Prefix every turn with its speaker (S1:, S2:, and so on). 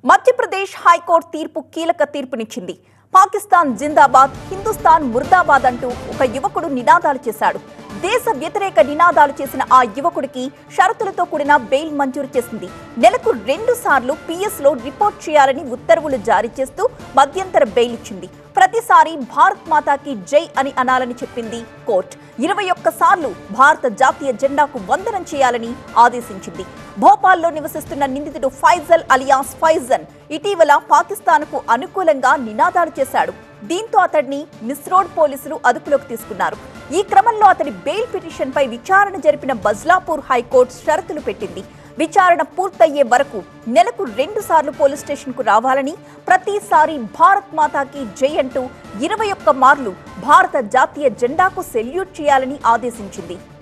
S1: Madhya Pradesh high court తీర్పు కీలక తీర్పునిచ్చింది పాకిస్తాన్ జిందాబాద్ హిందుస్థాన్ ముర్దాబాద్ అంటూ ఒక యువకుడు నినాదాలు చేశాడు దేశ వ్యతిరేక నినాదాలు చేసిన ఆ యువకుడికి షరతులతో కూడిన బెయిల్ మంజూరు చేసింది నెలకు రెండు సార్లు పిఎస్ లో రిపోర్ట్ చేయాలని ఉత్తర్వులు జారీ చేస్తూ మధ్యంతర బెయిల్ ఇచ్చింది ప్రతిసారి భారత్ మాతాకి జై అని అనాలని చెప్పింది కోర్టు ఇరవై ఒక్క సార్లు భారత జాతీయ జెండాకు వందనం చేయాలని ఆదేశించింది భోపాల్లో నివసిస్తున్న నిందితుడు ఫైజల్ అలియాస్ ఫైజన్ ఇటీవల పాకిస్తాన్కు అనుకూలంగా నినాదాలు చేశాడు దీంతో అతడిని మిస్రోడ్ పోలీసులు అదుపులోకి తీసుకున్నారు ఈ క్రమంలో అతడి బెయిల్ పిటిషన్పై విచారణ జరిపిన బజ్లాపూర్ హైకోర్టు షరతులు పెట్టింది విచారణ పూర్తయ్యే వరకు నెలకు రెండు సార్లు పోలీస్ స్టేషన్కు రావాలని ప్రతిసారి భారత్ మాతాకి జై అంటూ ఇరవై ఒక్క మార్లు భారత జాతీయ జెండాకు సెల్యూట్ చేయాలని ఆదేశించింది